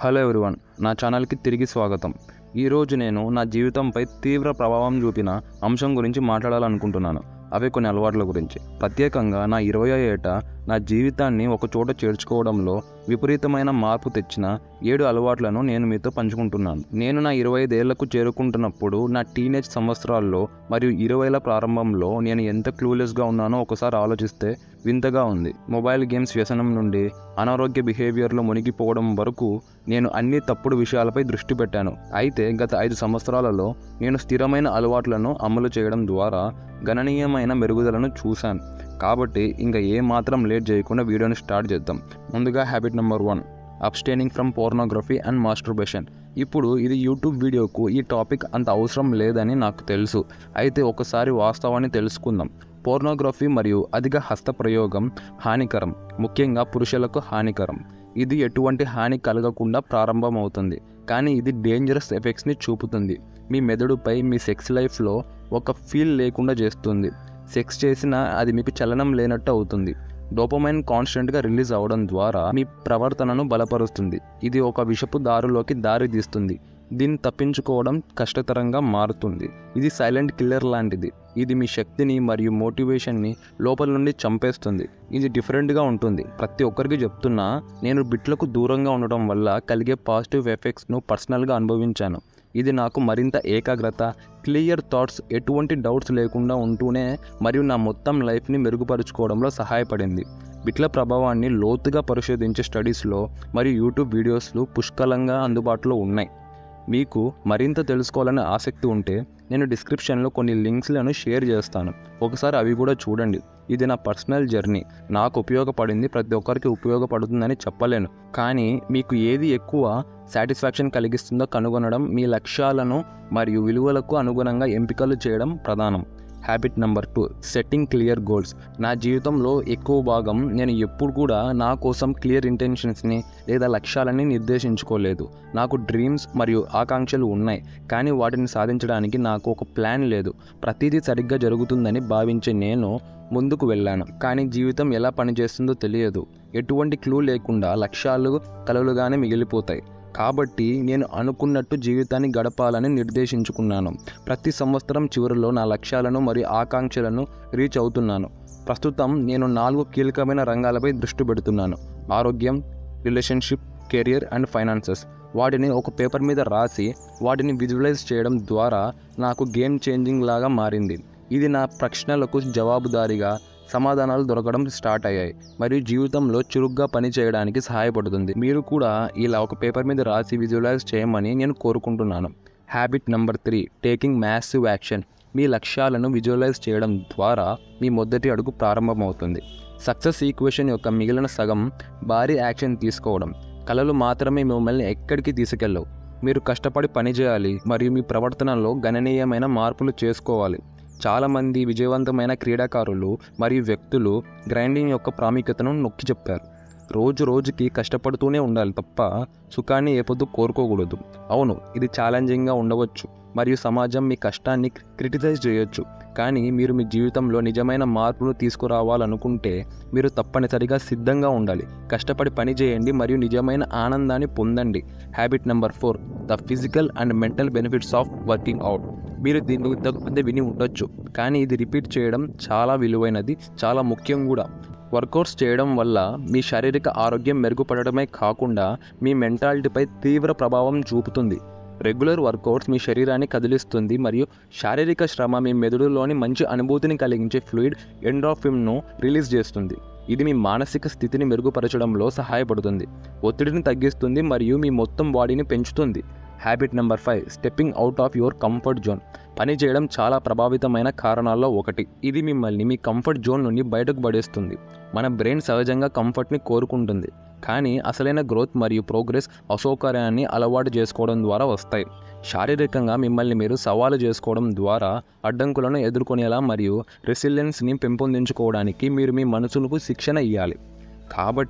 hello everyone నా ఛానల్కి తిరిగి స్వాగతం ఈరోజు నేను నా జీవితంపై తీవ్ర ప్రభావం చూపిన అంశం గురించి మాట్లాడాలనుకుంటున్నాను అవే కొన్ని అలవాట్ల గురించి ప్రత్యేకంగా నా ఇరవై ఏట నా జీవితాన్ని ఒక చోట చేర్చుకోవడంలో విపరీతమైన మార్పు తెచ్చిన ఏడు అలవాట్లను నేను మీతో పంచుకుంటున్నాను నేను నా ఇరవై ఐదేళ్లకు చేరుకుంటున్నప్పుడు నా టీనేజ్ సంవత్సరాల్లో మరియు ఇరవైల ప్రారంభంలో నేను ఎంత క్లూలెస్గా ఉన్నానో ఒకసారి ఆలోచిస్తే వింతగా ఉంది మొబైల్ గేమ్స్ వ్యసనం నుండి అనారోగ్య బిహేవియర్లో మునిగిపోవడం వరకు నేను అన్ని తప్పుడు విషయాలపై దృష్టి పెట్టాను అయితే గత ఐదు సంవత్సరాలలో నేను స్థిరమైన అలవాట్లను అమలు చేయడం ద్వారా గణనీయమైన మెరుగుదలను చూశాను కాబట్టి ఇంకా ఏ మాత్రం లేట్ చేయకుండా వీడియోని స్టార్ట్ చేద్దాం ముందుగా habit number one abstaining from pornography and masturbation ఇప్పుడు ఇది యూట్యూబ్ వీడియోకు ఈ టాపిక్ అంత అవసరం లేదని నాకు తెలుసు అయితే ఒకసారి వాస్తవాన్ని తెలుసుకుందాం పోర్నోగ్రఫీ మరియు అధిక హస్త ప్రయోగం హానికరం ముఖ్యంగా పురుషులకు హానికరం ఇది ఎటువంటి హాని కలగకుండా ప్రారంభమవుతుంది కానీ ఇది డేంజరస్ ఎఫెక్ట్స్ని చూపుతుంది మీ మెదడుపై మీ సెక్స్ లైఫ్లో ఒక ఫీల్ లేకుండా చేస్తుంది సెక్స్ చేసినా అది మీకు చలనం లేనట్టు అవుతుంది డోపమైన్ కాన్స్టెంట్గా రిలీజ్ అవ్వడం ద్వారా మీ ప్రవర్తనను బలపరుస్తుంది ఇది ఒక విషపు దారిలోకి దారి తీస్తుంది దీన్ని తప్పించుకోవడం కష్టతరంగా మారుతుంది ఇది సైలెంట్ కిల్లర్ లాంటిది ఇది మీ శక్తిని మరియు మోటివేషన్ని లోపల నుండి చంపేస్తుంది ఇది డిఫరెంట్గా ఉంటుంది ప్రతి ఒక్కరికి చెప్తున్నా నేను బిట్లకు దూరంగా ఉండటం వల్ల కలిగే పాజిటివ్ ఎఫెక్ట్స్ను పర్సనల్గా అనుభవించాను ఇది నాకు మరింత ఏకాగ్రత క్లియర్ థాట్స్ ఎటువంటి డౌట్స్ లేకుండా ఉంటూనే మరియు నా మొత్తం లైఫ్ని మెరుగుపరుచుకోవడంలో సహాయపడింది బిట్ల ప్రభావాన్ని లోతుగా పరిశోధించే స్టడీస్లో మరియు యూట్యూబ్ వీడియోస్లు పుష్కలంగా అందుబాటులో ఉన్నాయి మీకు మరింత తెలుసుకోవాలనే ఆసక్తి ఉంటే నేను డిస్క్రిప్షన్లో కొన్ని లింక్స్లను షేర్ చేస్తాను ఒకసారి అవి కూడా చూడండి ఇది నా పర్సనల్ జర్నీ నాకు ఉపయోగపడింది ప్రతి ఒక్కరికి ఉపయోగపడుతుందని చెప్పలేను కానీ మీకు ఏది ఎక్కువ సాటిస్ఫాక్షన్ కలిగిస్తుందో కనుగొనడం మీ లక్ష్యాలను మరియు విలువలకు అనుగుణంగా ఎంపికలు చేయడం ప్రధానం habit number two setting clear goals నా జీవితంలో ఎక్కువ భాగం నేను ఎప్పుడు కూడా నా కోసం క్లియర్ ఇంటెన్షన్స్ని లేదా లక్ష్యాలని నిర్దేశించుకోలేదు నాకు డ్రీమ్స్ మరియు ఆకాంక్షలు ఉన్నాయి కానీ వాటిని సాధించడానికి నాకు ఒక ప్లాన్ లేదు ప్రతిదీ సరిగ్గా జరుగుతుందని భావించే నేను ముందుకు వెళ్ళాను కానీ జీవితం ఎలా పనిచేస్తుందో తెలియదు ఎటువంటి క్లూ లేకుండా లక్ష్యాలు కలలుగానే మిగిలిపోతాయి కాబట్టి నేను అనుకున్నట్టు జీవితాన్ని గడపాలని నిర్దేశించుకున్నాను ప్రతి సంవత్సరం చివరిలో నా లక్ష్యాలను మరియు ఆకాంక్షలను రీచ్ అవుతున్నాను ప్రస్తుతం నేను నాలుగు కీలకమైన రంగాలపై దృష్టి పెడుతున్నాను ఆరోగ్యం రిలేషన్షిప్ కెరియర్ అండ్ ఫైనాన్సెస్ వాటిని ఒక పేపర్ మీద రాసి వాటిని విజువలైజ్ చేయడం ద్వారా నాకు గేమ్ చేంజింగ్ లాగా మారింది ఇది నా ప్రశ్నలకు జవాబుదారీగా సమాధానాలు దొరకడం స్టార్ట్ అయ్యాయి మరియు జీవితంలో చురుగ్గా పనిచేయడానికి సహాయపడుతుంది మీరు కూడా ఇలా ఒక పేపర్ మీద రాసి విజువలైజ్ చేయమని నేను కోరుకుంటున్నాను habit number three taking massive action మీ లక్ష్యాలను విజువలైజ్ చేయడం ద్వారా మీ మొదటి అడుగు ప్రారంభమవుతుంది సక్సెస్ ఈక్వేషన్ యొక్క మిగిలిన సగం భారీ యాక్షన్ తీసుకోవడం కళలు మాత్రమే మిమ్మల్ని ఎక్కడికి తీసుకెళ్ళవు మీరు కష్టపడి పనిచేయాలి మరియు మీ ప్రవర్తనలో గణనీయమైన మార్పులు చేసుకోవాలి చాలామంది విజయవంతమైన క్రీడాకారులు మరియు వ్యక్తులు గ్రైండింగ్ యొక్క ప్రాముఖ్యతను నొక్కి చెప్పారు రోజు రోజుకి కష్టపడుతూనే ఉండాలి తప్ప సుఖాన్ని ఏ పొద్దు కోరుకోకూడదు అవును ఇది ఛాలెంజింగ్గా ఉండవచ్చు మరియు సమాజం మీ కష్టాన్ని క్రిటిసైజ్ చేయొచ్చు కానీ మీరు మీ జీవితంలో నిజమైన మార్పును తీసుకురావాలనుకుంటే మీరు తప్పనిసరిగా సిద్ధంగా ఉండాలి కష్టపడి పని చేయండి మరియు నిజమైన ఆనందాన్ని పొందండి habit number four the physical and mental benefits of working out మీరు దీన్ని ఇంతకుముందే విని ఉండొచ్చు కానీ ఇది రిపీట్ చేయడం చాలా విలువైనది చాలా ముఖ్యం కూడా వర్కౌట్స్ చేయడం వల్ల మీ శారీరక ఆరోగ్యం మెరుగుపడటమే కాకుండా మీ మెంటాలిటీపై తీవ్ర ప్రభావం చూపుతుంది రెగ్యులర్ వర్కౌట్స్ మీ శరీరాన్ని కదిలిస్తుంది మరియు శారీరక శ్రమ మీ మెదడులోని మంచి అనుభూతిని కలిగించే ఫ్లూయిడ్ ఎండ్రాఫిమ్ను రిలీజ్ చేస్తుంది ఇది మీ మానసిక స్థితిని మెరుగుపరచడంలో సహాయపడుతుంది ఒత్తిడిని తగ్గిస్తుంది మరియు మీ మొత్తం బాడీని పెంచుతుంది habit number five stepping out of your comfort zone పని చేయడం చాలా ప్రభావితమైన కారణాల్లో ఒకటి ఇది మిమ్మల్ని మీ కంఫర్ట్ జోన్ నుండి బయటకు పడేస్తుంది మన బ్రెయిన్ సహజంగా కంఫర్ట్ని కోరుకుంటుంది కానీ అసలైన గ్రోత్ మరియు ప్రోగ్రెస్ అసౌకర్యాన్ని అలవాటు చేసుకోవడం ద్వారా వస్తాయి శారీరకంగా మిమ్మల్ని మీరు సవాలు చేసుకోవడం ద్వారా అడ్డంకులను ఎదుర్కొనేలా మరియు రెసిలియన్స్ని పెంపొందించుకోవడానికి మీరు మీ మనసులకు శిక్షణ ఇవ్వాలి కాబట్టి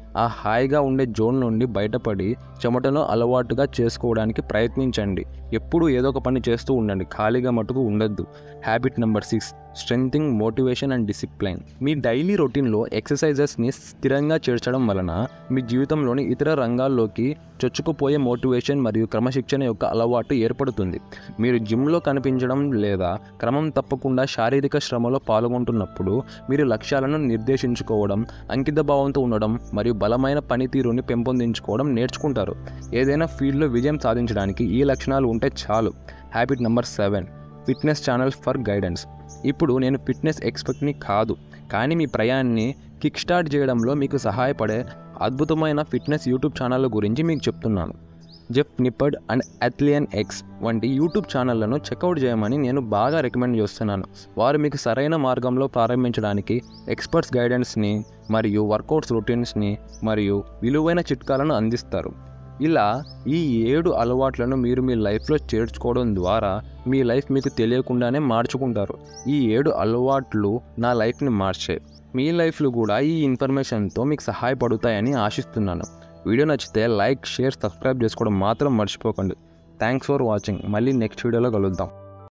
ఆ హాయిగా ఉండే జోన్ నుండి బయటపడి చెమటను అలవాటుగా చేసుకోవడానికి ప్రయత్నించండి ఎప్పుడూ ఏదో ఒక పని చేస్తూ ఉండండి ఖాళీగా మటుకు ఉండొద్దు habit number six strengthening motivation and discipline మీ డైలీ రొటీన్లో ఎక్సర్సైజెస్ని స్థిరంగా చేర్చడం వలన మీ జీవితంలోని ఇతర రంగాల్లోకి చొచ్చుకుపోయే మోటివేషన్ మరియు క్రమశిక్షణ యొక్క అలవాటు ఏర్పడుతుంది మీరు జిమ్లో కనిపించడం లేదా క్రమం తప్పకుండా శారీరక శ్రమలో పాల్గొంటున్నప్పుడు మీరు లక్ష్యాలను నిర్దేశించుకోవడం అంకితభావంతో ఉండడం మరియు బలమైన పనితీరుని పెంపొందించుకోవడం నేర్చుకుంటారు ఏదైనా ఫీల్డ్లో విజయం సాధించడానికి ఈ లక్షణాలు ఉంటే చాలు habit number seven fitness channel for guidance ఇప్పుడు నేను ఫిట్నెస్ ఎక్స్పర్ట్ని కాదు కానీ మీ ప్రయాణాన్ని కిక్ స్టార్ట్ చేయడంలో మీకు సహాయపడే అద్భుతమైన ఫిట్నెస్ యూట్యూబ్ ఛానళ్ళ గురించి మీకు చెప్తున్నాను Jeff Nippard and Athlean X వంటి యూట్యూబ్ ఛానళ్లను చెక్అవుట్ చేయమని నేను బాగా రికమెండ్ చేస్తున్నాను వారు మీకు సరైన మార్గంలో ప్రారంభించడానికి ఎక్స్పర్ట్స్ గైడెన్స్ని మరియు వర్కౌట్స్ రొటీన్స్ని మరియు విలువైన చిట్కాలను అందిస్తారు ఇలా ఈ ఏడు అలవాట్లను మీరు మీ లైఫ్లో చేర్చుకోవడం ద్వారా మీ లైఫ్ మీకు తెలియకుండానే మార్చుకుంటారు ఈ ఏడు అలవాట్లు నా లైఫ్ని మార్చాయి మీ లైఫ్లో కూడా ఈ ఇన్ఫర్మేషన్తో మీకు సహాయపడుతాయని ఆశిస్తున్నాను వీడియో నచ్చితే లైక్ షేర్ సబ్స్క్రైబ్ చేసుకోవడం మాత్రం మర్చిపోకండి థ్యాంక్స్ ఫర్ వాచింగ్ మళ్ళీ నెక్స్ట్ వీడియోలో కలుద్దాం